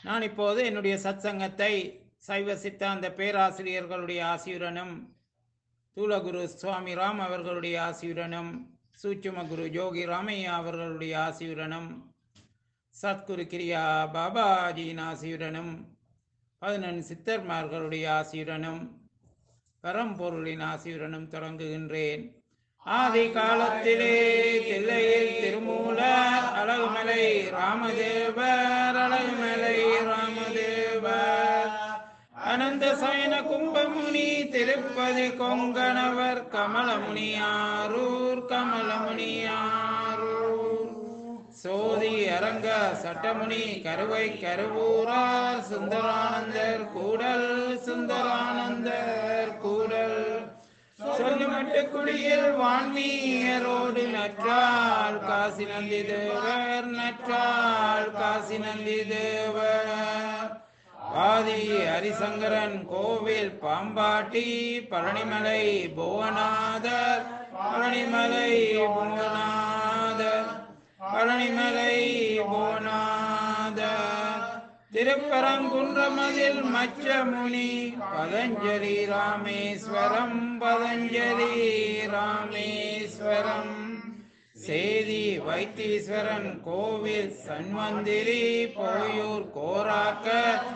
நான் இப்போது என்னுடைய சத்சங்கத்தை சைவ சித்தாந்த பேராசிரியர்களுடைய ஆசியுடனும் தூலகுரு சுவாமி ராம் அவர்களுடைய ஆசியுடனும் சூட்சும குரு யோகி ராமையா அவர்களுடைய ஆசியுடனும் சத்குரு கிரியா பாபாஜியின் ஆசியுடனும் பதினெண் சித்தர்மார்களுடைய ஆசியுடனும் பரம்பொருளின் ஆசியுடனும் தொடங்குகின்றேன் ஆதி காலத்திலே தில்லையில் திருமூல அழகுமலை ராமதேவர் அழகுமலை ராமதேவர் அனந்த சயன கும்பமுனி திருப்பதி கொங்கணவர் கமலமுனியாரூர் கமலமுனியாரூர் சோதி அரங்க சட்டமுனி கருவை கருவூரார் சுந்தரானந்தர் கூடல் சுந்தரானந்தர் கூடல் சொல்லுமட்டு குடியில் வான்மீயரோடு நற்றால் காசி நந்தி தேவர் நற்றால் காசி நந்தி தேவர் ஆதி ஹரிசங்கரன் கோவில் பாம்பாட்டி பழனிமலை புவனாதர் பழனிமலை புவனாதர் பழனிமலை புவனாதர் திருப்பரங்குன்றமதில் மச்சமுனி பதஞ்சலி ராமேஸ்வரம் பதஞ்சலி ராமேஸ்வரம் சேதி வைத்தீஸ்வரன் கோவில் சன்வந்திரி போயூர் கோராக்க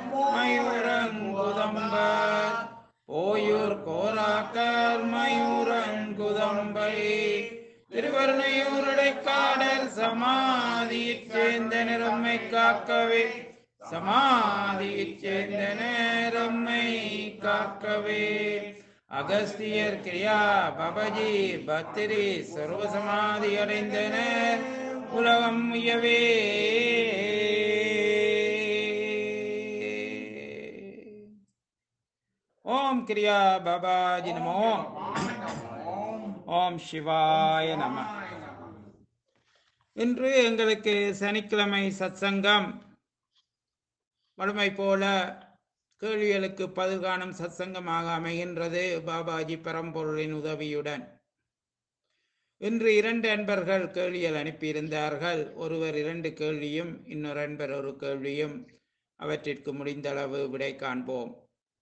மயூரங்குதம்பர் போயூர் கோராக்கர் மயூரங்குதம்பை திருவருணையூருடைக்காடர் சமாதியைச் சேர்ந்த நிறம்மை காக்கவே சமாதியைச் சேர்ந்த நேரம்மை காக்கவே அகஸ்தியர் கிரியா பபஜி பத்திரி சர்வசமாதி அடைந்தனர் உலகம் உயவே ஓம் கிரியா பாபாஜி நமோ ஓம் சிவாய நம இன்று எங்களுக்கு சனிக்கிழமை சத்சங்கம் வழமை போல கேள்விகளுக்கு பதில் காணும் சத்சங்கமாக அமைகின்றது பாபாஜி பரம்பொருளின் உதவியுடன் இன்று இரண்டு அன்பர்கள் கேள்விகள் அனுப்பியிருந்தார்கள் ஒருவர் இரண்டு கேள்வியும் இன்னொரு அன்பர் ஒரு கேள்வியும் அவற்றிற்கு முடிந்தளவு விடை காண்போம்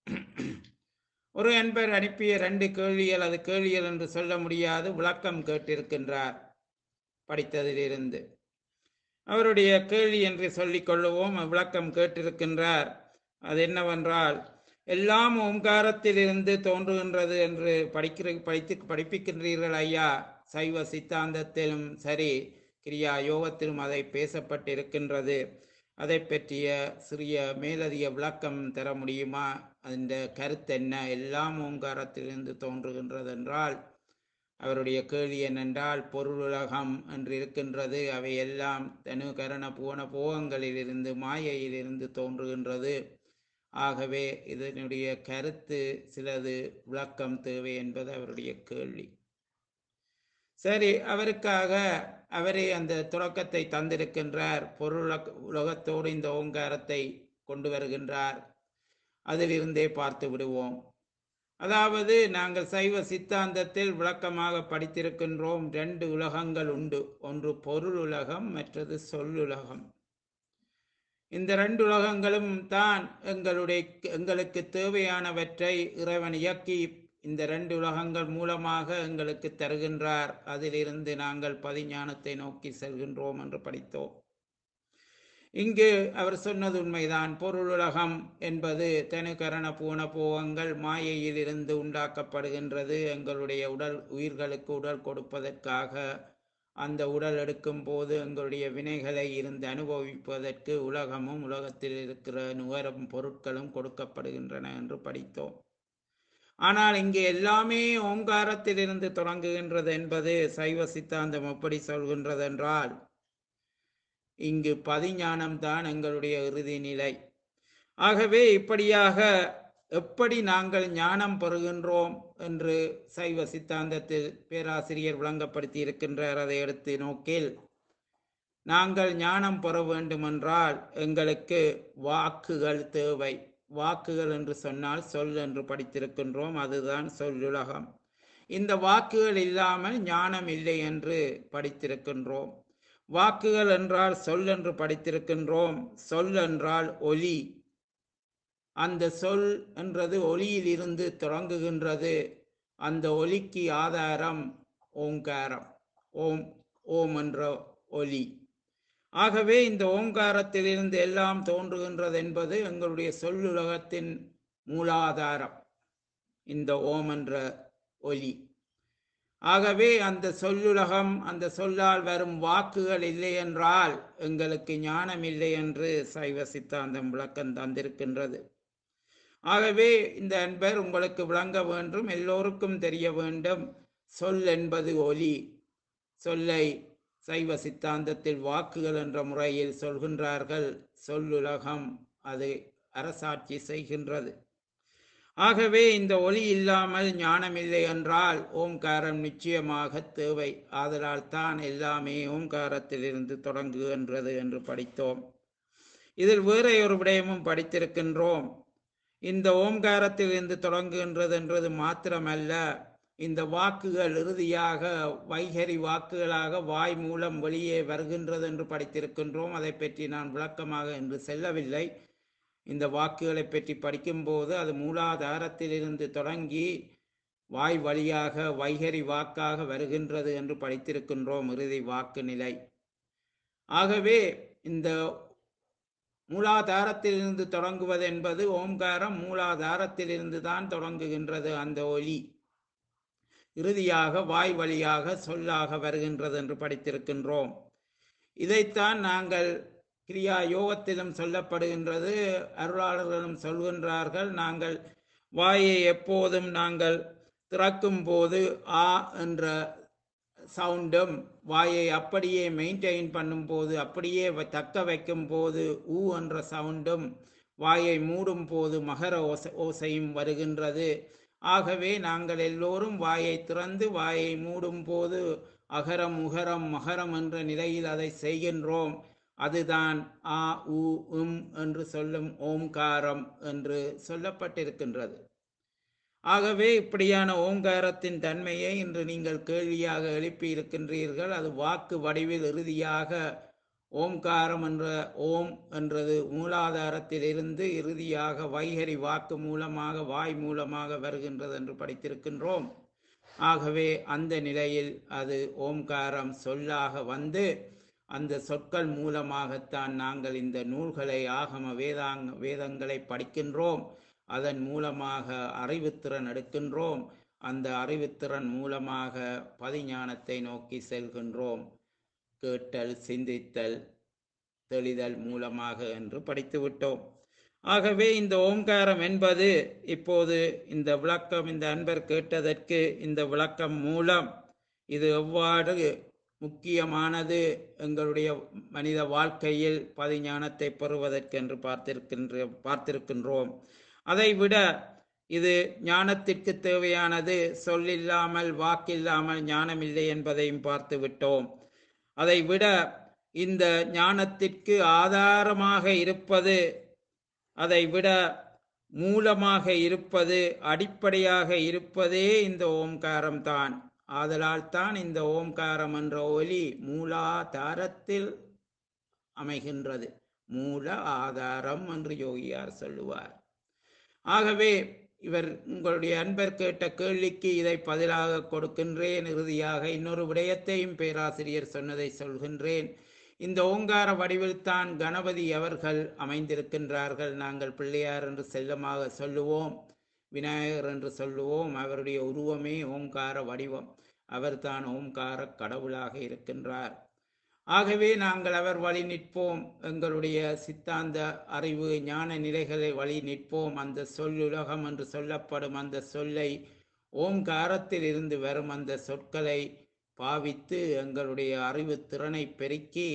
ஒரு அன்பர் அனுப்பிய ரெண்டு கேள்விகள் அது கேள்விகள் என்று சொல்ல முடியாது விளக்கம் கேட்டிருக்கின்றார் படித்ததிலிருந்து அவருடைய கேள்வி என்று சொல்லிக் கொள்ளுவோம் விளக்கம் கேட்டிருக்கின்றார் அது என்னவென்றால் எல்லாம் ஓங்காரத்திலிருந்து தோன்றுகின்றது என்று படிக்கிற படித்து படிப்பிக்கின்றீர்கள் ஐயா சைவ சித்தாந்தத்திலும் சரி கிரியா யோகத்திலும் அதை பேசப்பட்டிருக்கின்றது அதை பற்றிய சிறிய மேலதிக விளக்கம் தர முடியுமா அந்த கருத்து என்ன எல்லாம் ஓங்காரத்திலிருந்து தோன்றுகின்றது என்றால் அவருடைய கேள்வி என்னென்றால் பொருளுலகம் என்று இருக்கின்றது அவை எல்லாம் தனு கரண புவன போகங்களிலிருந்து மாயையிலிருந்து தோன்றுகின்றது ஆகவே இதனுடைய கருத்து சிலது விளக்கம் தேவை என்பது அவருடைய கேள்வி சரி அவருக்காக அவரே அந்த தொடக்கத்தை தந்திருக்கின்றார் பொருள் உலகத்தோடு இந்த ஓங்காரத்தை கொண்டு வருகின்றார் அதிலிருந்தே பார்த்து விடுவோம் அதாவது நாங்கள் சைவ சித்தாந்தத்தில் விளக்கமாக படித்திருக்கின்றோம் ரெண்டு உலகங்கள் உண்டு ஒன்று பொருள் உலகம் மற்றது சொல்லுலகம் இந்த ரெண்டு உலகங்களும் தான் எங்களுடைய எங்களுக்கு தேவையானவற்றை இறைவன் இயக்கி இந்த ரெண்டு உலகங்கள் மூலமாக எங்களுக்கு தருகின்றார் அதிலிருந்து நாங்கள் பதிஞானத்தை நோக்கி செல்கின்றோம் என்று படித்தோம் இங்கு அவர் சொன்னது உண்மைதான் பொருள் உலகம் என்பது தனுகரண பூன போகங்கள் மாயையிலிருந்து உண்டாக்கப்படுகின்றது எங்களுடைய உடல் உயிர்களுக்கு உடல் கொடுப்பதற்காக அந்த உடல் எடுக்கும் போது எங்களுடைய வினைகளை இருந்து அனுபவிப்பதற்கு உலகமும் உலகத்தில் இருக்கிற நுகரும் பொருட்களும் கொடுக்கப்படுகின்றன என்று படித்தோம் ஆனால் இங்கு எல்லாமே ஓங்காரத்திலிருந்து தொடங்குகின்றது என்பது சைவ சித்தாந்தம் எப்படி சொல்கின்றது என்றால் இங்கு பதிஞானம்தான் எங்களுடைய இறுதி நிலை ஆகவே இப்படியாக எப்படி நாங்கள் ஞானம் பெறுகின்றோம் என்று சைவ சித்தாந்தத்தில் பேராசிரியர் விளங்கப்படுத்தி இருக்கின்றார் அதை எடுத்து நோக்கில் நாங்கள் ஞானம் பெற வேண்டுமென்றால் எங்களுக்கு வாக்குகள் தேவை வாக்குகள் என்று சொன்னால் சொல் என்று படித்திருக்கின்றோம் அதுதான் சொல்லுலகம் இந்த வாக்குகள் இல்லாமல் ஞானம் இல்லை என்று படித்திருக்கின்றோம் வாக்குகள் என்றால் சொல் என்று படித்திருக்கின்றோம் சொல் என்றால் ஒலி அந்த சொல் என்றது ஒலியில் இருந்து தொடங்குகின்றது அந்த ஒலிக்கு ஆதாரம் ஓங்காரம் ஓம் ஓம் என்ற ஒலி ஆகவே இந்த ஓங்காரத்திலிருந்து எல்லாம் தோன்றுகின்றது என்பது எங்களுடைய சொல்லுலகத்தின் மூலாதாரம் இந்த ஓம் என்ற ஒலி ஆகவே அந்த சொல்லுலகம் அந்த சொல்லால் வரும் வாக்குகள் இல்லை என்றால் எங்களுக்கு ஞானம் இல்லை என்று சைவ சித்தாந்தம் விளக்கம் தந்திருக்கின்றது ஆகவே இந்த அன்பர் உங்களுக்கு விளங்க வேண்டும் எல்லோருக்கும் தெரிய வேண்டும் சொல் என்பது ஒலி சொல்லை சைவ சித்தாந்தத்தில் வாக்குகள் என்ற முறையில் சொல்கின்றார்கள் சொல்லுலகம் அது அரசாட்சி செய்கின்றது ஆகவே இந்த ஒளி இல்லாமல் ஞானமில்லை என்றால் ஓம்காரம் நிச்சயமாக தேவை ஆதலால் தான் எல்லாமே ஓம்காரத்திலிருந்து தொடங்குகின்றது என்று படித்தோம் இதில் வேற ஒரு விடயமும் படித்திருக்கின்றோம் இந்த ஓம்காரத்திலிருந்து தொடங்குகின்றது என்றது மாத்திரமல்ல இந்த வாக்குகள் இறுதியாக வைகரி வாக்குகளாக வாய் மூலம் வெளியே வருகின்றது என்று படித்திருக்கின்றோம் அதை பற்றி நான் விளக்கமாக என்று செல்லவில்லை இந்த வாக்குகளை பற்றி படிக்கும்போது அது மூலாதாரத்திலிருந்து தொடங்கி வாய் வழியாக வைகரி வாக்காக வருகின்றது என்று படித்திருக்கின்றோம் இறுதி வாக்கு நிலை ஆகவே இந்த மூலாதாரத்திலிருந்து தொடங்குவது என்பது ஓம்காரம் மூலாதாரத்திலிருந்து தான் தொடங்குகின்றது அந்த ஒலி இறுதியாக வாய் வழியாக சொல்லாக வருகின்றது என்று படித்திருக்கின்றோம் இதைத்தான் நாங்கள் கிரியா யோகத்திலும் சொல்லப்படுகின்றது அருளாளர்களும் சொல்கின்றார்கள் நாங்கள் வாயை எப்போதும் நாங்கள் திறக்கும் போது ஆ என்ற சவுண்டும் வாயை அப்படியே மெயின்டைன் பண்ணும்போது அப்படியே வ- தக்க வைக்கும் போது ஊ என்ற சவுண்டும் வாயை மூடும் போது மகர ஓசை ஓசையும் வருகின்றது ஆகவே நாங்கள் எல்லோரும் வாயை திறந்து வாயை மூடும் போது அகரம் உகரம் மகரம் என்ற நிலையில் அதை செய்கின்றோம் அதுதான் ஆ உ உம் என்று சொல்லும் ஓம்காரம் என்று சொல்லப்பட்டிருக்கின்றது ஆகவே இப்படியான ஓங்காரத்தின் தன்மையை இன்று நீங்கள் கேள்வியாக எழுப்பி இருக்கின்றீர்கள் அது வாக்கு வடிவில் இறுதியாக ஓம்காரம் என்ற ஓம் என்றது மூலாதாரத்தில் இருந்து இறுதியாக வைகரி வாக்கு மூலமாக வாய் மூலமாக வருகின்றது என்று படித்திருக்கின்றோம் ஆகவே அந்த நிலையில் அது ஓம்காரம் சொல்லாக வந்து அந்த சொற்கள் மூலமாகத்தான் நாங்கள் இந்த நூல்களை ஆகம வேதாங்க வேதங்களை படிக்கின்றோம் அதன் மூலமாக அறிவுத்திறன் எடுக்கின்றோம் அந்த அறிவுத்திறன் மூலமாக பதிஞானத்தை நோக்கி செல்கின்றோம் கேட்டல் சிந்தித்தல் தெளிதல் மூலமாக என்று படித்து விட்டோம் ஆகவே இந்த ஓம்காரம் என்பது இப்போது இந்த விளக்கம் இந்த அன்பர் கேட்டதற்கு இந்த விளக்கம் மூலம் இது எவ்வாறு முக்கியமானது எங்களுடைய மனித வாழ்க்கையில் பதிஞானத்தை பெறுவதற்கென்று பார்த்திருக்கின்ற பார்த்திருக்கின்றோம் அதைவிட இது ஞானத்திற்கு தேவையானது சொல்லில்லாமல் வாக்கில்லாமல் ஞானமில்லை என்பதையும் பார்த்து விட்டோம் அதை விட இந்த ஞானத்திற்கு ஆதாரமாக இருப்பது அதை விட மூலமாக இருப்பது அடிப்படையாக இருப்பதே இந்த ஓம்காரம் தான் ஆதலால் தான் இந்த ஓம்காரம் என்ற ஒலி மூலாதாரத்தில் அமைகின்றது மூல ஆதாரம் என்று யோகியார் சொல்லுவார் ஆகவே இவர் உங்களுடைய அன்பர் கேட்ட கேள்விக்கு இதை பதிலாக கொடுக்கின்றேன் இறுதியாக இன்னொரு விடயத்தையும் பேராசிரியர் சொன்னதை சொல்கின்றேன் இந்த ஓங்கார வடிவில் தான் கணபதி அவர்கள் அமைந்திருக்கின்றார்கள் நாங்கள் பிள்ளையார் என்று செல்லமாக சொல்லுவோம் விநாயகர் என்று சொல்லுவோம் அவருடைய உருவமே ஓங்கார வடிவம் அவர்தான் ஓம்கார கடவுளாக இருக்கின்றார் ஆகவே நாங்கள் அவர் வழி நிற்போம் எங்களுடைய சித்தாந்த அறிவு ஞான நிலைகளை வழி நிற்போம் அந்த சொல்லுலகம் என்று சொல்லப்படும் அந்த சொல்லை ஓம்காரத்தில் இருந்து வரும் அந்த சொற்களை பாவித்து எங்களுடைய அறிவு திறனை பெருக்கி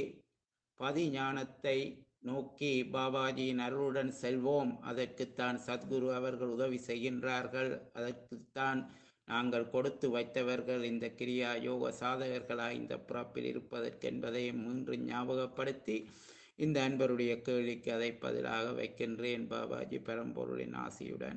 பதிஞானத்தை நோக்கி பாபாஜியின் அருளுடன் செல்வோம் அதற்குத்தான் சத்குரு அவர்கள் உதவி செய்கின்றார்கள் அதற்குத்தான் நாங்கள் கொடுத்து வைத்தவர்கள் இந்த கிரியா யோக சாதகர்களாய் இந்த பிறப்பில் இருப்பதற்கு என்பதையும் மீண்டும் ஞாபகப்படுத்தி இந்த அன்பருடைய கேள்விக்கு அதை பதிலாக வைக்கின்றேன் பாபாஜி பெரம்பொருளின் ஆசியுடன்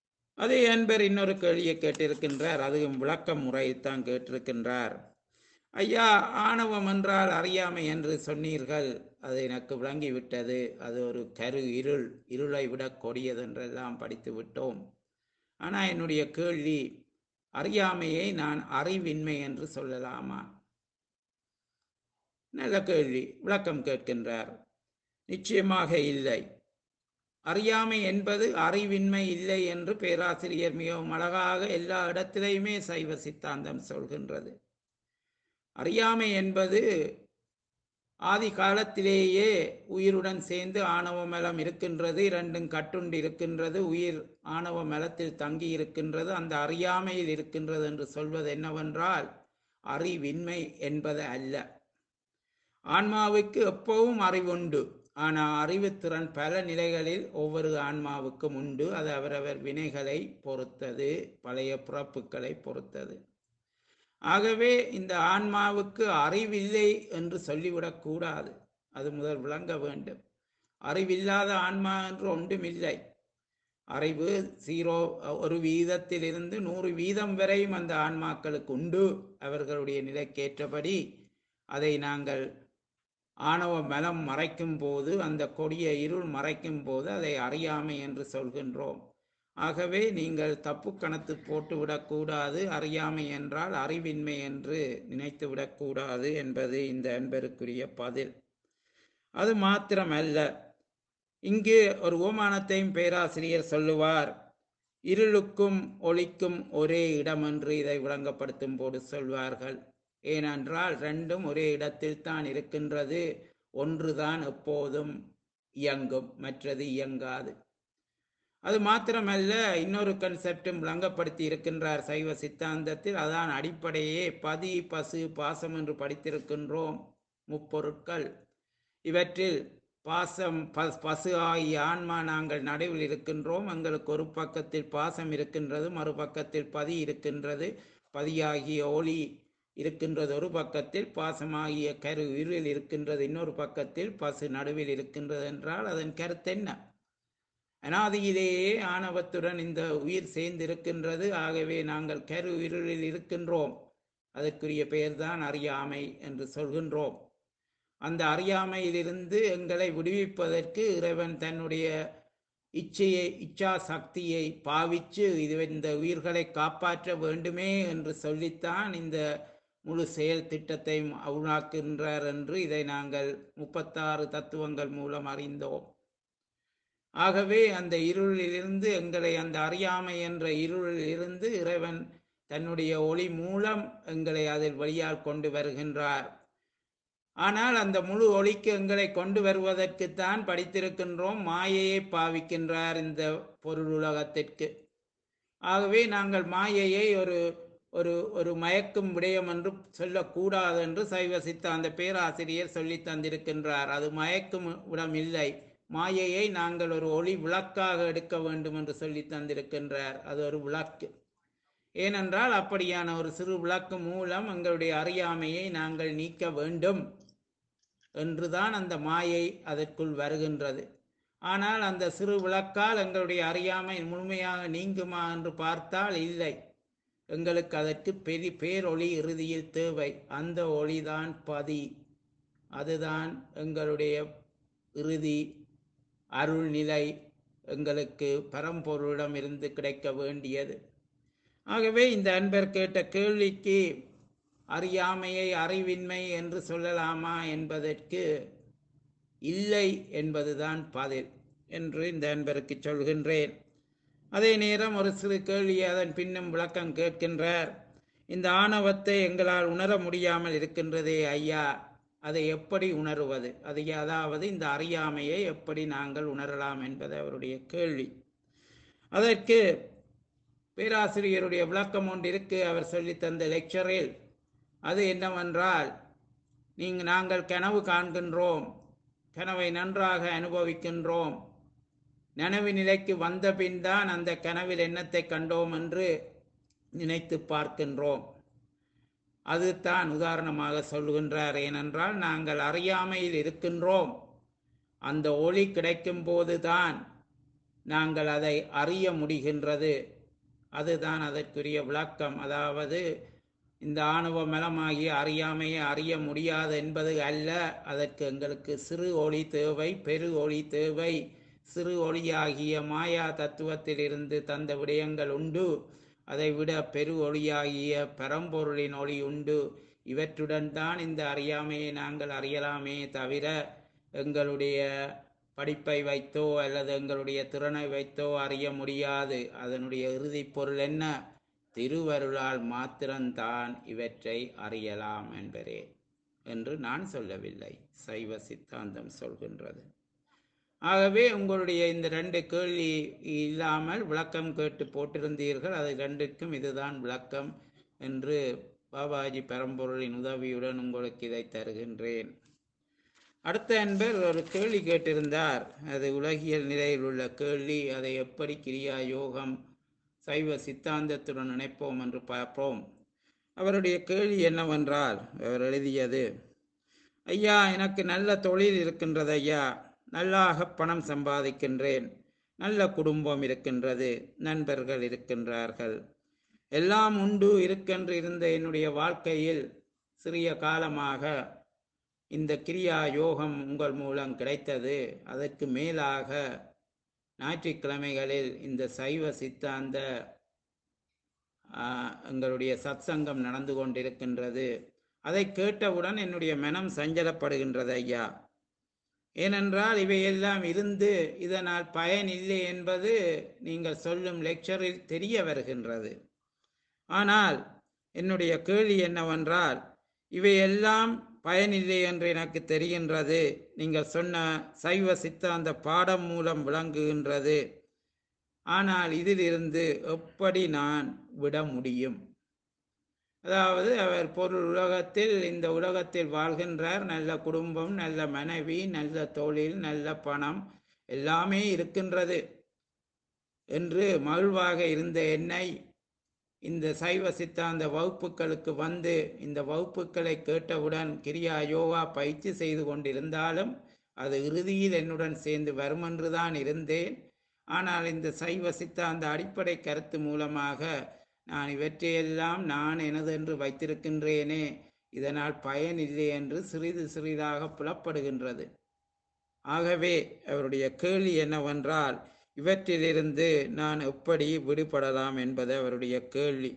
அதே அன்பர் இன்னொரு கேள்வியை கேட்டிருக்கின்றார் அதுவும் விளக்க முறையைத்தான் கேட்டிருக்கின்றார் ஐயா ஆணவம் என்றால் அறியாமை என்று சொன்னீர்கள் அது எனக்கு விளங்கிவிட்டது அது ஒரு கரு இருள் இருளை விட கொடியது என்றெல்லாம் படித்து விட்டோம் ஆனால் என்னுடைய கேள்வி அறியாமையை நான் அறிவின்மை என்று சொல்லலாமா நல்ல கேள்வி விளக்கம் கேட்கின்றார் நிச்சயமாக இல்லை அறியாமை என்பது அறிவின்மை இல்லை என்று பேராசிரியர் மிகவும் அழகாக எல்லா இடத்திலையுமே சைவ சித்தாந்தம் சொல்கின்றது அறியாமை என்பது ஆதி காலத்திலேயே உயிருடன் சேர்ந்து ஆணவ மலம் இருக்கின்றது இரண்டும் கட்டுண்டு இருக்கின்றது உயிர் ஆணவ மலத்தில் தங்கி இருக்கின்றது அந்த அறியாமையில் இருக்கின்றது என்று சொல்வது என்னவென்றால் அறிவின்மை என்பது அல்ல ஆன்மாவுக்கு எப்பவும் அறிவுண்டு ஆனால் அறிவுத்திறன் பல நிலைகளில் ஒவ்வொரு ஆன்மாவுக்கும் உண்டு அது அவரவர் வினைகளை பொறுத்தது பழைய பிறப்புகளை பொறுத்தது ஆகவே இந்த ஆன்மாவுக்கு அறிவில்லை என்று சொல்லிவிடக் கூடாது அது முதல் விளங்க வேண்டும் அறிவில்லாத ஆன்மா என்று ஒன்றுமில்லை அறிவு ஜீரோ ஒரு வீதத்திலிருந்து நூறு வீதம் வரையும் அந்த ஆன்மாக்களுக்கு உண்டு அவர்களுடைய நிலைக்கேற்றபடி அதை நாங்கள் ஆணவ மலம் மறைக்கும் போது அந்த கொடிய இருள் மறைக்கும் போது அதை அறியாமை என்று சொல்கின்றோம் ஆகவே நீங்கள் தப்பு கணத்து போட்டு விடக்கூடாது அறியாமை என்றால் அறிவின்மை என்று நினைத்து விடக்கூடாது என்பது இந்த அன்பருக்குரிய பதில் அது மாத்திரமல்ல இங்கு ஒரு ஓமானத்தையும் பேராசிரியர் சொல்லுவார் இருளுக்கும் ஒளிக்கும் ஒரே இடம் என்று இதை விளங்கப்படுத்தும் போது சொல்வார்கள் ஏனென்றால் ரெண்டும் ஒரே இடத்தில் தான் இருக்கின்றது ஒன்றுதான் எப்போதும் இயங்கும் மற்றது இயங்காது அது மாத்திரமல்ல இன்னொரு கன்செப்டும் விளங்கப்படுத்தி இருக்கின்றார் சைவ சித்தாந்தத்தில் அதான் அடிப்படையே பதி பசு பாசம் என்று படித்திருக்கின்றோம் முப்பொருட்கள் இவற்றில் பாசம் பஸ் பசு ஆகிய ஆன்மா நாங்கள் நடுவில் இருக்கின்றோம் எங்களுக்கு ஒரு பக்கத்தில் பாசம் இருக்கின்றது மறுபக்கத்தில் பதி இருக்கின்றது பதியாகிய ஒளி இருக்கின்றது ஒரு பக்கத்தில் பாசமாகிய கரு இருளில் இருக்கின்றது இன்னொரு பக்கத்தில் பசு நடுவில் இருக்கின்றது என்றால் அதன் கருத்து என்ன அனாதியிலேயே ஆணவத்துடன் இந்த உயிர் சேர்ந்து இருக்கின்றது ஆகவே நாங்கள் கரு இருளில் இருக்கின்றோம் அதற்குரிய பெயர்தான் அறியாமை என்று சொல்கின்றோம் அந்த அறியாமையிலிருந்து எங்களை விடுவிப்பதற்கு இறைவன் தன்னுடைய இச்சையை இச்சா சக்தியை பாவிச்சு இது இந்த உயிர்களை காப்பாற்ற வேண்டுமே என்று சொல்லித்தான் இந்த முழு செயல் திட்டத்தை உருவாக்குகின்றார் என்று இதை நாங்கள் முப்பத்தாறு தத்துவங்கள் மூலம் அறிந்தோம் ஆகவே அந்த இருளிலிருந்து எங்களை அந்த அறியாமை என்ற இருளிலிருந்து இறைவன் தன்னுடைய ஒளி மூலம் எங்களை அதில் வழியால் கொண்டு வருகின்றார் ஆனால் அந்த முழு ஒளிக்கு எங்களை கொண்டு வருவதற்குத்தான் படித்திருக்கின்றோம் மாயையை பாவிக்கின்றார் இந்த பொருள் உலகத்திற்கு ஆகவே நாங்கள் மாயையை ஒரு ஒரு ஒரு மயக்கும் விடயம் என்று சொல்லக்கூடாது என்று சைவ சித்தாந்த பேராசிரியர் சொல்லி தந்திருக்கின்றார் அது மயக்கும் இடம் இல்லை மாயையை நாங்கள் ஒரு ஒளி விளக்காக எடுக்க வேண்டும் என்று சொல்லி தந்திருக்கின்றார் அது ஒரு விளக்கு ஏனென்றால் அப்படியான ஒரு சிறு விளக்கு மூலம் எங்களுடைய அறியாமையை நாங்கள் நீக்க வேண்டும் என்றுதான் அந்த மாயை அதற்குள் வருகின்றது ஆனால் அந்த சிறு விளக்கால் எங்களுடைய அறியாமை முழுமையாக நீங்குமா என்று பார்த்தால் இல்லை எங்களுக்கு அதற்கு பெரிய பேரொளி இறுதியில் தேவை அந்த ஒளிதான் பதி அதுதான் எங்களுடைய இறுதி அருள்நிலை எங்களுக்கு பரம்பொருளிடம் இருந்து கிடைக்க வேண்டியது ஆகவே இந்த அன்பர் கேட்ட கேள்விக்கு அறியாமையை அறிவின்மை என்று சொல்லலாமா என்பதற்கு இல்லை என்பதுதான் பதில் என்று இந்த அன்பருக்கு சொல்கின்றேன் அதே நேரம் ஒரு சிறு கேள்வியை அதன் பின்னும் விளக்கம் கேட்கின்றார் இந்த ஆணவத்தை எங்களால் உணர முடியாமல் இருக்கின்றதே ஐயா அதை எப்படி உணருவது அது அதாவது இந்த அறியாமையை எப்படி நாங்கள் உணரலாம் என்பது அவருடைய கேள்வி அதற்கு பேராசிரியருடைய விளக்கம் ஒன்று இருக்கு அவர் சொல்லி தந்த லெக்சரில் அது என்னவென்றால் நீங்க நாங்கள் கனவு காண்கின்றோம் கனவை நன்றாக அனுபவிக்கின்றோம் நனவு நிலைக்கு வந்த பின் தான் அந்த கனவில் எண்ணத்தை கண்டோம் என்று நினைத்து பார்க்கின்றோம் அதுதான் உதாரணமாக சொல்லுகின்றார் ஏனென்றால் நாங்கள் அறியாமையில் இருக்கின்றோம் அந்த ஒளி கிடைக்கும் போதுதான் நாங்கள் அதை அறிய முடிகின்றது அதுதான் அதற்குரிய விளக்கம் அதாவது இந்த ஆணவ மலமாகிய அறியாமையை அறிய முடியாது என்பது அல்ல அதற்கு எங்களுக்கு சிறு ஒளி தேவை பெரு ஒளி தேவை சிறு ஒளியாகிய மாயா தத்துவத்திலிருந்து தந்த விடயங்கள் உண்டு அதைவிட பெரு ஒளியாகிய பரம்பொருளின் ஒளி உண்டு இவற்றுடன் தான் இந்த அறியாமையை நாங்கள் அறியலாமே தவிர எங்களுடைய படிப்பை வைத்தோ அல்லது எங்களுடைய திறனை வைத்தோ அறிய முடியாது அதனுடைய இறுதிப் பொருள் என்ன திருவருளால் மாத்திரம்தான் இவற்றை அறியலாம் என்பரே என்று நான் சொல்லவில்லை சைவ சித்தாந்தம் சொல்கின்றது ஆகவே உங்களுடைய இந்த ரெண்டு கேள்வி இல்லாமல் விளக்கம் கேட்டு போட்டிருந்தீர்கள் அது ரெண்டுக்கும் இதுதான் விளக்கம் என்று பாபாஜி பரம்பொருளின் உதவியுடன் உங்களுக்கு இதை தருகின்றேன் அடுத்த அன்பர் ஒரு கேள்வி கேட்டிருந்தார் அது உலகியல் நிலையில் உள்ள கேள்வி அதை எப்படி கிரியா யோகம் சைவ சித்தாந்தத்துடன் இணைப்போம் என்று பார்ப்போம் அவருடைய கேள்வி என்னவென்றால் அவர் எழுதியது ஐயா எனக்கு நல்ல தொழில் இருக்கின்றது ஐயா நல்லாக பணம் சம்பாதிக்கின்றேன் நல்ல குடும்பம் இருக்கின்றது நண்பர்கள் இருக்கின்றார்கள் எல்லாம் உண்டு இருக்கென்று இருந்த என்னுடைய வாழ்க்கையில் சிறிய காலமாக இந்த கிரியா யோகம் உங்கள் மூலம் கிடைத்தது அதற்கு மேலாக ஞாயிற்றுக்கிழமைகளில் இந்த சைவ சித்தாந்த ஆஹ், எங்களுடைய சத்சங்கம் நடந்து கொண்டிருக்கின்றது அதை கேட்டவுடன் என்னுடைய மனம் சஞ்சலப்படுகின்றது ஐயா ஏனென்றால் இவையெல்லாம் இருந்து இதனால் பயன் இல்லை என்பது நீங்கள் சொல்லும் லெக்சரில் தெரிய வருகின்றது ஆனால் என்னுடைய கேள்வி என்னவென்றால் இவையெல்லாம் பயனில்லை என்று எனக்கு தெரிகின்றது நீங்கள் சொன்ன சைவ சித்தாந்த பாடம் மூலம் விளங்குகின்றது ஆனால் இதிலிருந்து எப்படி நான் விட முடியும் அதாவது அவர் பொருள் உலகத்தில் இந்த உலகத்தில் வாழ்கின்றார் நல்ல குடும்பம் நல்ல மனைவி நல்ல தொழில் நல்ல பணம் எல்லாமே இருக்கின்றது என்று மகிழ்வாக இருந்த என்னை இந்த சைவ சித்தாந்த வகுப்புகளுக்கு வந்து இந்த வகுப்புகளை கேட்டவுடன் கிரியா யோகா பயிற்சி செய்து கொண்டிருந்தாலும் அது இறுதியில் என்னுடன் சேர்ந்து வருமென்றுதான் இருந்தேன் ஆனால் இந்த சைவ சித்தாந்த அடிப்படை கருத்து மூலமாக நான் இவற்றையெல்லாம் நான் எனதென்று வைத்திருக்கின்றேனே இதனால் பயன் இல்லை என்று சிறிது சிறிதாக புலப்படுகின்றது ஆகவே அவருடைய கேள்வி என்னவென்றால் இவற்றிலிருந்து நான் எப்படி விடுபடலாம் என்பது அவருடைய கேள்வி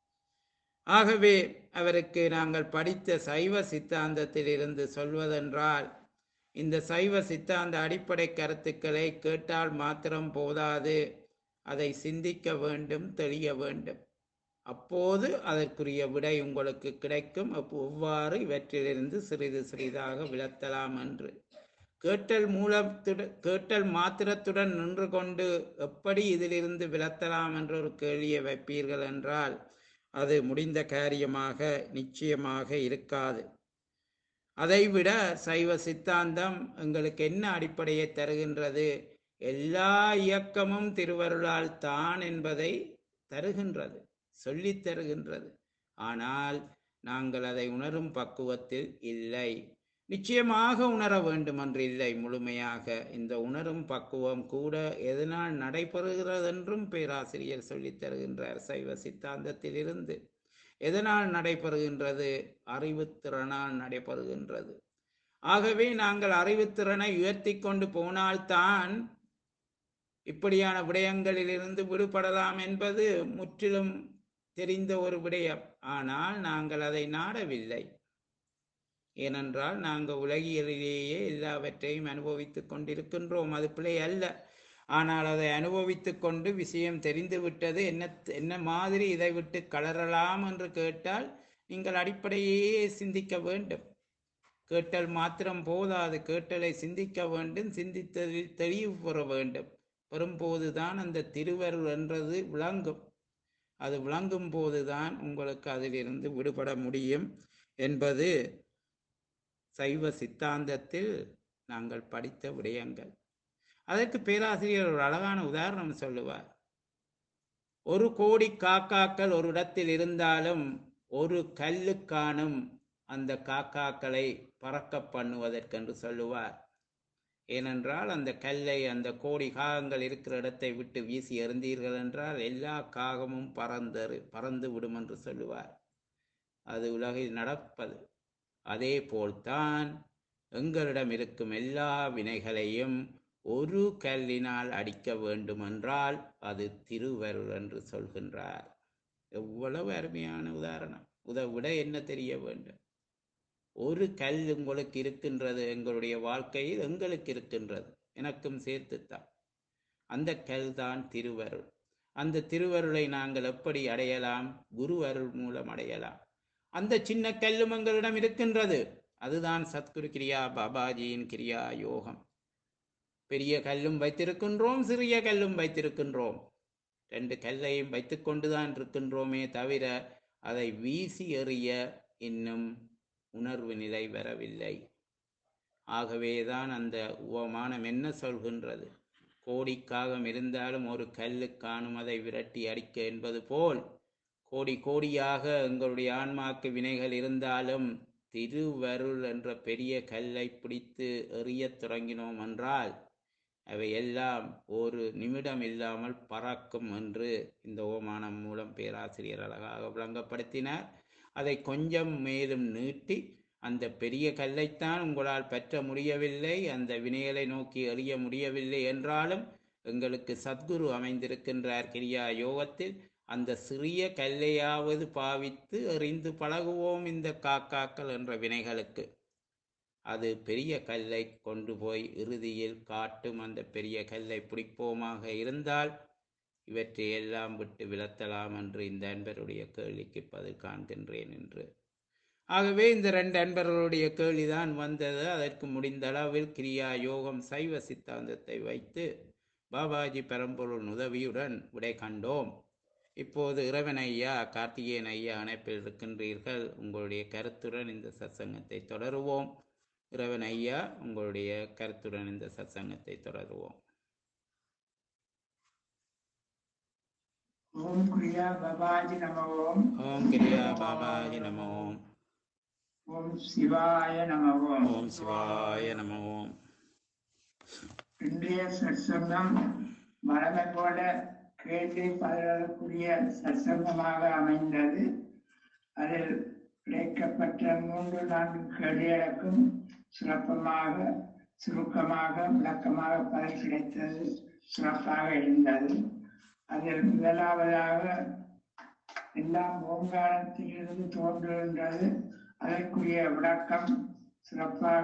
ஆகவே அவருக்கு நாங்கள் படித்த சைவ சித்தாந்தத்திலிருந்து சொல்வதென்றால் இந்த சைவ சித்தாந்த அடிப்படை கருத்துக்களை கேட்டால் மாத்திரம் போதாது அதை சிந்திக்க வேண்டும் தெளிய வேண்டும் அப்போது அதற்குரிய விடை உங்களுக்கு கிடைக்கும் அப்போ எவ்வாறு இவற்றிலிருந்து சிறிது சிறிதாக விளத்தலாம் என்று கேட்டல் மூலத்துடன் கேட்டல் மாத்திரத்துடன் நின்று கொண்டு எப்படி இதிலிருந்து விளத்தலாம் என்ற ஒரு கேள்வியை வைப்பீர்கள் என்றால் அது முடிந்த காரியமாக நிச்சயமாக இருக்காது அதைவிட சைவ சித்தாந்தம் எங்களுக்கு என்ன அடிப்படையை தருகின்றது எல்லா இயக்கமும் திருவருளால் தான் என்பதை தருகின்றது சொல்லித் தருகின்றது ஆனால் நாங்கள் அதை உணரும் பக்குவத்தில் இல்லை நிச்சயமாக உணர வேண்டும் என்று இல்லை முழுமையாக இந்த உணரும் பக்குவம் கூட எதனால் நடைபெறுகிறது என்றும் பேராசிரியர் சொல்லித் தருகின்றார் சைவ சித்தாந்தத்திலிருந்து எதனால் நடைபெறுகின்றது அறிவுத்திறனால் நடைபெறுகின்றது ஆகவே நாங்கள் அறிவுத்திறனை உயர்த்தி கொண்டு போனால்தான் இப்படியான விடயங்களிலிருந்து விடுபடலாம் என்பது முற்றிலும் தெரிந்த ஒரு விடயம் ஆனால் நாங்கள் அதை நாடவில்லை ஏனென்றால் நாங்கள் உலகியலிலேயே எல்லாவற்றையும் அனுபவித்துக் கொண்டிருக்கின்றோம் அது பிழை அல்ல ஆனால் அதை அனுபவித்துக் கொண்டு விஷயம் தெரிந்து விட்டது என்ன என்ன மாதிரி இதை விட்டு கலரலாம் என்று கேட்டால் நீங்கள் அடிப்படையே சிந்திக்க வேண்டும் கேட்டல் மாத்திரம் போதாது கேட்டலை சிந்திக்க வேண்டும் சிந்தித்ததில் தெளிவு பெற வேண்டும் பெறும்போதுதான் அந்த திருவருள் என்றது விளங்கும் அது விளங்கும் போதுதான் உங்களுக்கு அதிலிருந்து விடுபட முடியும் என்பது சைவ சித்தாந்தத்தில் நாங்கள் படித்த விடயங்கள் அதற்கு பேராசிரியர் ஒரு அழகான உதாரணம் சொல்லுவார் ஒரு கோடி காக்காக்கள் ஒரு இடத்தில் இருந்தாலும் ஒரு கல்லுக்கானும் அந்த காக்காக்களை பறக்க பண்ணுவதற்கென்று சொல்லுவார் ஏனென்றால் அந்த கல்லை அந்த கோடி காகங்கள் இருக்கிற இடத்தை விட்டு வீசி எறிந்தீர்கள் என்றால் எல்லா காகமும் பறந்தரு பறந்து விடும் என்று சொல்லுவார் அது உலகில் நடப்பது அதே போல்தான் எங்களிடம் இருக்கும் எல்லா வினைகளையும் ஒரு கல்லினால் அடிக்க வேண்டுமென்றால் அது திருவருள் என்று சொல்கின்றார் எவ்வளவு அருமையான உதாரணம் இதை விட என்ன தெரிய வேண்டும் ஒரு கல் உங்களுக்கு இருக்கின்றது எங்களுடைய வாழ்க்கையில் எங்களுக்கு இருக்கின்றது எனக்கும் சேர்த்துத்தான் அந்த கல் தான் திருவருள் அந்த திருவருளை நாங்கள் எப்படி அடையலாம் குரு அருள் மூலம் அடையலாம் அந்த சின்ன கல்லும் எங்களிடம் இருக்கின்றது அதுதான் சத்குரு கிரியா பாபாஜியின் கிரியா யோகம் பெரிய கல்லும் வைத்திருக்கின்றோம் சிறிய கல்லும் வைத்திருக்கின்றோம் ரெண்டு கல்லையும் வைத்துக்கொண்டுதான் இருக்கின்றோமே தவிர அதை வீசி எறிய இன்னும் உணர்வு நிலை வரவில்லை ஆகவேதான் அந்த உவமானம் என்ன சொல்கின்றது கோடிக்காகம் இருந்தாலும் ஒரு கல்லு காணும் அதை விரட்டி அடிக்க என்பது போல் கோடி கோடியாக எங்களுடைய ஆன்மாக்கு வினைகள் இருந்தாலும் திருவருள் என்ற பெரிய கல்லை பிடித்து எறியத் தொடங்கினோம் என்றால் அவை எல்லாம் ஒரு நிமிடம் இல்லாமல் பறக்கும் என்று இந்த ஓமானம் மூலம் பேராசிரியர் அழகாக விளங்கப்படுத்தினார் அதை கொஞ்சம் மேலும் நீட்டி அந்த பெரிய கல்லைத்தான் உங்களால் பற்ற முடியவில்லை அந்த வினைகளை நோக்கி எறிய முடியவில்லை என்றாலும் எங்களுக்கு சத்குரு அமைந்திருக்கின்றார் கிரியா யோகத்தில் அந்த சிறிய கல்லையாவது பாவித்து எறிந்து பழகுவோம் இந்த காக்காக்கள் என்ற வினைகளுக்கு அது பெரிய கல்லை கொண்டு போய் இறுதியில் காட்டும் அந்த பெரிய கல்லை பிடிப்போமாக இருந்தால் இவற்றை எல்லாம் விட்டு விலத்தலாம் என்று இந்த அன்பருடைய கேள்விக்கு பதில் காண்கின்றேன் என்று ஆகவே இந்த ரெண்டு அன்பர்களுடைய கேள்விதான் வந்தது அதற்கு முடிந்த அளவில் கிரியா யோகம் சைவ சித்தாந்தத்தை வைத்து பாபாஜி பெரம்பொருள் உதவியுடன் விடை கண்டோம் இப்போது இறைவன் ஐயா கார்த்திகேயன் ஐயா அணைப்பில் இருக்கின்றீர்கள் உங்களுடைய கருத்துடன் இந்த சத்சங்கத்தை தொடருவோம் இறைவன் ஐயா உங்களுடைய கருத்துடன் இந்த சத்சங்கத்தை தொடருவோம் ஓம் கிரியா பபாஜி நம ஓம் ஓம் கிரியா பாபாஜி நம ஓம் ஓம் சிவாய நம ஓம் ஓம் சிவாய நம ஓம் இன்றைய சற்சங்கம் மரபை போல கேள்வி பதிலக்கூடிய சற்சங்கமாக அமைந்தது அதில் கிடைக்கப்பட்ட மூன்று நான்கு கேள்விகளுக்கும் சிறப்பமாக சுருக்கமாக விளக்கமாக பதில் கிடைத்தது சிறப்பாக இருந்தது அதில் முதலாவதாக எல்லாம் ஓங்காரத்திலிருந்து தோன்றுகின்றது அதற்குரிய விளக்கம் சிறப்பாக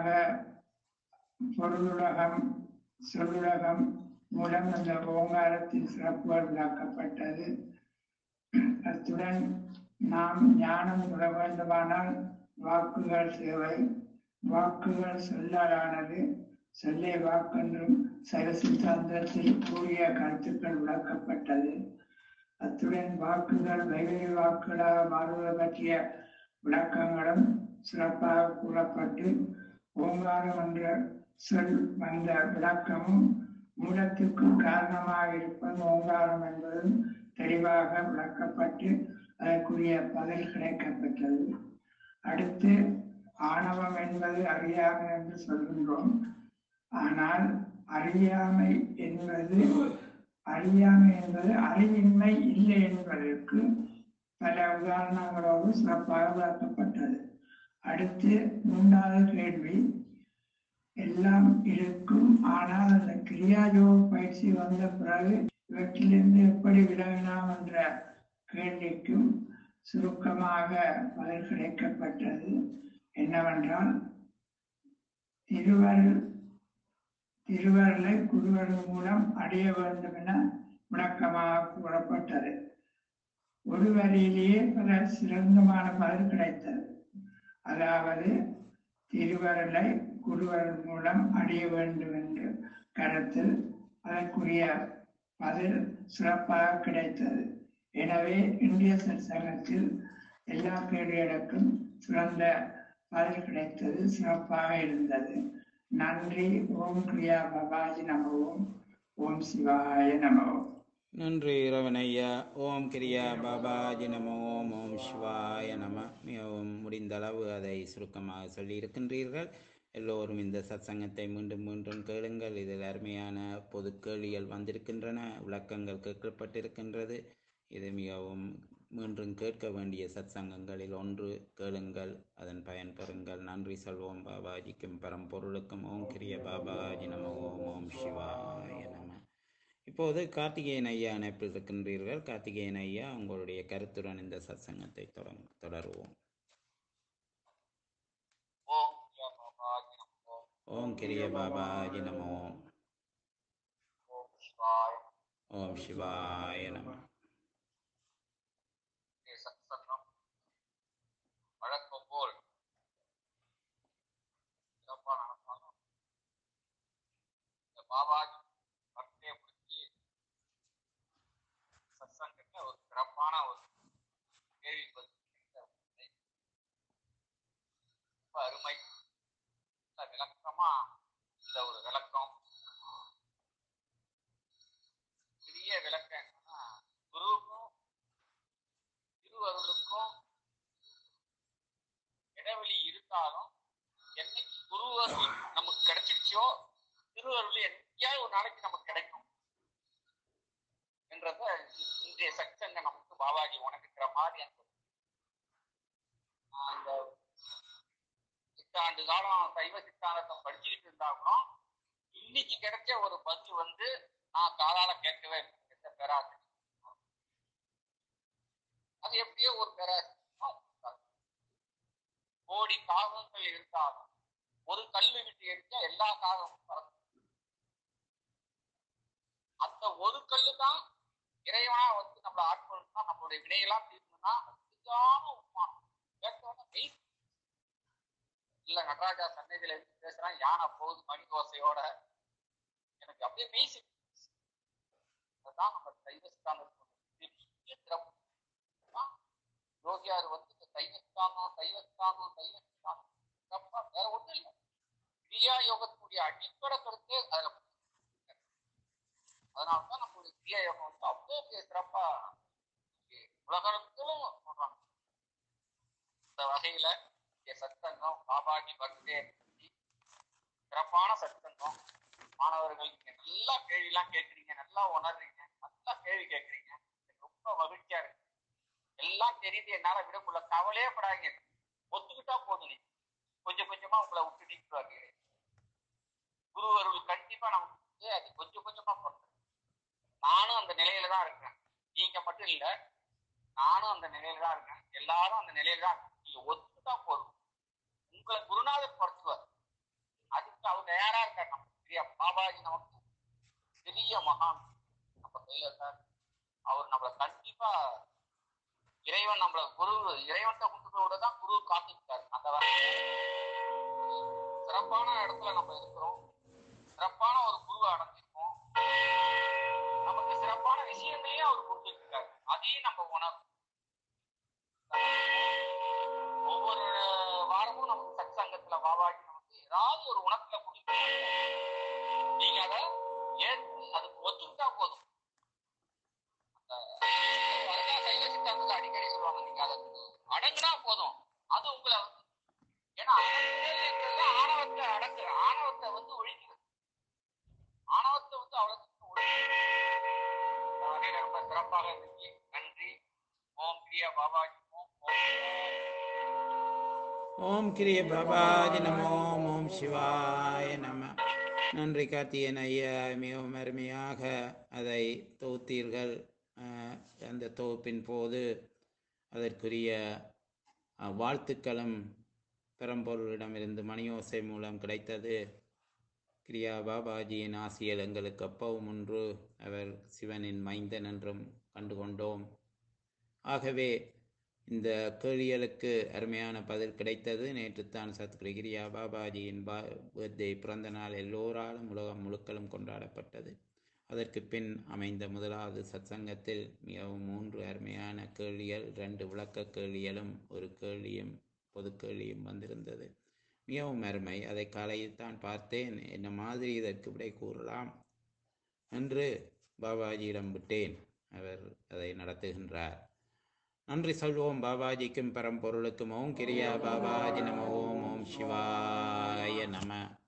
பொருளுலகம் சொல்லுலகம் மூலம் அந்த ஓங்காரத்தின் சிறப்புகள் விளக்கப்பட்டது அத்துடன் நாம் ஞானம் பெற வேண்டுமானால் வாக்குகள் தேவை வாக்குகள் சொல்லாலானது சொல்லே வாக்கென்றும் சைவ சித்தாந்தத்தில் கூறிய கருத்துக்கள் விளக்கப்பட்டது அத்துடன் வாக்குகள் வைவழி வாக்குகளாக மாறுவது பற்றிய விளக்கங்களும் சிறப்பாக கூறப்பட்டு ஓங்காரம் என்ற சொல் வந்த விளக்கமும் மூலத்துக்கு காரணமாக இருப்பது ஓங்காரம் என்பதும் தெளிவாக விளக்கப்பட்டு அதற்குரிய பதில் கிடைக்கப்பட்டது அடுத்து ஆணவம் என்பது அறியாமை என்று சொல்கின்றோம் ஆனால் அறியாமை என்பது அறியாமை என்பது அறிவின்மை இல்லை என்பதற்கு பல உதாரணங்களோடு சிறப்பாக விளக்கப்பட்டது அடுத்து மூன்றாவது கேள்வி எல்லாம் இருக்கும் ஆனால் அந்த கிரியாயோக பயிற்சி வந்த பிறகு இவற்றிலிருந்து எப்படி விலகலாம் என்ற கேள்விக்கும் சுருக்கமாக பதில் கிடைக்கப்பட்டது என்னவென்றால் திருவருள் திருவருளை குருவருள் மூலம் அடைய வேண்டும் என விளக்கமாக கூறப்பட்டது ஒரு வரியிலேயே பல சிறந்தமான பதில் கிடைத்தது அதாவது திருவருளை குருவருள் மூலம் அடைய வேண்டும் என்று கருத்தில் அதற்குரிய பதில் சிறப்பாக கிடைத்தது எனவே இந்திய சங்கத்தில் எல்லா கேள்விகளுக்கும் சிறந்த பதில் கிடைத்தது சிறப்பாக இருந்தது நன்றி ஓம் கிரியா பபாஜி நம ஓம் ஓம் சிவாய நம ஓம் நன்றி இரவனையா ஓம் கிரியா பாபாஜி நம ஓம் ஓம் சிவாய நம மிகவும் முடிந்த அளவு அதை சுருக்கமாக சொல்லி இருக்கின்றீர்கள் எல்லோரும் இந்த சத்சங்கத்தை மீண்டும் மீண்டும் கேளுங்கள் இதில் அருமையான பொது கேள்விகள் வந்திருக்கின்றன விளக்கங்கள் கேட்கப்பட்டிருக்கின்றது இது மிகவும் மீண்டும் கேட்க வேண்டிய சத்சங்கங்களில் ஒன்று கேளுங்கள் அதன் பயன் பெறுங்கள் நன்றி சொல்வோம் பாபாஜிக்கும் பரம்பொருளுக்கும் ஓம் கிரிய பாபாஜி நம ஓம் ஓம் சிவாய நம இப்போது கார்த்திகேயன் ஐயா அணைப்பில் இருக்கின்றீர்கள் கார்த்திகேயன் ஐயா உங்களுடைய கருத்துடன் இந்த சத்சங்கத்தை தொடங் தொடருவோம் ஓம் கிரியா பாபாஜி நமோ ஓம் கிரிய பாபாஜி நம ஓம் ஓம் சிவாய ஓம் சிவாய நம நமோ சத்சங்கம் வழக்கம் போல் சிறப்பா நடந்தாலும் இந்த பாபாஜி பக்தியை குறித்து சத்சங்கத்துல ஒரு சிறப்பான ஒரு கேள்வி பதில் கேட்ட உடனே ரொம்ப அருமை நல்ல விளக்கமா இந்த ஒரு விளக்கம் பெரிய விளக்கம் என்னன்னா குருவுக்கும் திருவருளுக்கும் இடைவெளி இருந்தாலும் என்னைக்கு குருவருள் நமக்கு கிடைச்சிருச்சோ திருவருள் என்னைக்காவது ஒரு நாளைக்கு நமக்கு கிடைக்கும் என்றத இன்றைய சச்சங்க நமக்கு பாபாஜி உணர்கிற மாதிரி அந்த நான் அந்த சித்தாண்டு காலம் சைவ சித்தாந்தத்தை படிச்சுக்கிட்டு இருந்தா கூட இன்னைக்கு கிடைச்ச ஒரு பதில் வந்து நான் காலால கேட்கவே இல்லை. எந்த பேராசிரியர் அது எப்படியோ ஒரு பேராசிரியர் கோடி காகங்கள் இருந்தாலும் ஒரு கல்வி விட்டு எடுத்தா எல்லா காகமும் பறக்கும் அந்த ஒரு கல்லு தான் இறைவனா வந்து நம்மளை ஆட்கொள்ளணும்னா நம்மளுடைய வினையெல்லாம் தீர்க்கணும்னா அதுதான உண்மானம் கேட்டோன்னா மெய் இல்ல நடராஜா சன்னதியில இருந்து பேசுறான் யானை போகுது மணி தோசையோட எனக்கு அப்படியே மெய் சிலுக்குது. அதுதான் நம்ம சைவ சித்தாந்தத்தோட பெரிய சிறப்பு தான் யோகியார் வந்து இந்த சைவ சித்தாந்தம் சைவ சித்தாந்தம் சைவ சித்தாந்தம் சிறப்பா வேற ஒண்ணும் இல்லை கிரியா யோகத்துடைய அடிப்படை கருத்தே அதுல அதனாலதான் நம்மளுடைய கிரியா யோகம் வந்து அவ்வளோ பெரிய சிறப்பா இங்கே உலகளத்திலும் சொல்றாங்க இந்த வகையில இங்கே சத்சங்கம் பாபாஜி பக்தே சிறப்பான சத்சங்கம் மாணவர்கள் நீங்க நல்லா கேள்வி எல்லாம் கேட்குறீங்க நல்லா உணர்றீங்க நல்லா கேள்வி கேட்குறீங்க எனக்கு ரொம்ப மகிழ்ச்சியா இருக்கு எல்லாம் தெரியுது என்னால விட முடியல கவலையே படாதீங்க ஒத்துக்கிட்டா போதும் நீ கொஞ்சம் கொஞ்சமா உங்களை விட்டு நீக்குவாங்க குருவருள் கண்டிப்பா நமக்கு வந்து அது கொஞ்சம் கொஞ்சமா பொறுத்து நானும் அந்த நிலையில தான் இருக்கேன் நீங்க மட்டும் இல்ல நானும் அந்த நிலையில தான் இருக்கேன் எல்லாரும் அந்த நிலையில தான் இருக்கோம். நீங்க ஒத்துக்கிட்டா போதும் உங்களை குருநாதர் பொறுத்துவார் அதுக்கு அவர் தயாரா இருக்கார் நம்ம பெரிய பாபாஜி நமக்கு பெரிய மகான் நம்ம கையில இருக்கார் அவர் நம்மளை கண்டிப்பா இறைவன் நம்மள குரு இறைவன்கிட்ட கொண்டு போய் விட தான் குரு காத்துக்கிட்டாரு அந்த வகையில சிறப்பான இடத்துல நம்ம இருக்கிறோம் சிறப்பான ஒரு குருவை அடைஞ்சிருக்கோம் நமக்கு சிறப்பான விஷயங்களையும் அவர் கொடுத்துருக்காரு அதையும் நம்ம உணரும் ஒவ்வொரு வாரமும் நமக்கு சத் சங்கத்துல பாபாஜி நமக்கு ஏதாவது ஒரு உணத்துல கொடுக்குறாங்க நீங்க அதை ஏற்று அதுக்கு ஒத்துக்கிட்டா போதும் அந்த வரதா சைவ சித்தாந்தத்துல அடிக்கடி சொல்லுவாங்க நீங்க அதுக்கு அடங்குனா போதும் அது உங்களை வந்து ஏன்னா அடங்குறது ஆணவத்தை அடக்கு ஆணவத்தை வந்து ஒழிக்கிறது ஆணவத்தை வந்து அவ்வளவு சீக்கிரம் ஒழிக்கிறது இந்த வகையில ரொம்ப சிறப்பாக இருந்துச்சு நன்றி ஓம் பிரியா பாபாஜி ஓம் ஓம் ஓம் கிரிய பாபாஜி நமோ ஓம் சிவாய நம நன்றி கார்த்தியன் ஐயா மிகவும் அருமையாக அதை தொகுத்தீர்கள் அஹ், அந்த தொகுப்பின் போது அதற்குரிய அஹ், வாழ்த்துக்களும் பெரம்பொருளிடமிருந்து மணியோசை மூலம் கிடைத்தது கிரியா பாபாஜியின் ஆசியல் எங்களுக்கு அப்பவும் ஒன்று அவர் சிவனின் மைந்தன் என்றும் கண்டுகொண்டோம் ஆகவே இந்த கேள்விகளுக்கு அருமையான பதில் கிடைத்தது நேற்றுத்தான் சத்குரு கிரியா பாபாஜியின் பா பர்த்டே பிறந்த நாள் எல்லோராலும் உலகம் முழுக்களும் கொண்டாடப்பட்டது அதற்கு பின் அமைந்த முதலாவது சத்சங்கத்தில் மிகவும் மூன்று அருமையான கேள்விகள் ரெண்டு விளக்க கேள்விகளும் ஒரு கேள்வியும் பொது கேள்வியும் வந்திருந்தது மிகவும் அருமை அதை காலையில் தான் பார்த்தேன் என்ன மாதிரி இதற்கு விடை கூறலாம் என்று பாபாஜியிடம் விட்டேன் அவர் அதை நடத்துகின்றார் நன்றி சொல்வோம் பாபாஜிக்கும் பரம்பொருளுக்கும் ஓம் கிரியா பாபாஜி நம ஓம் ஓம் சிவாய நம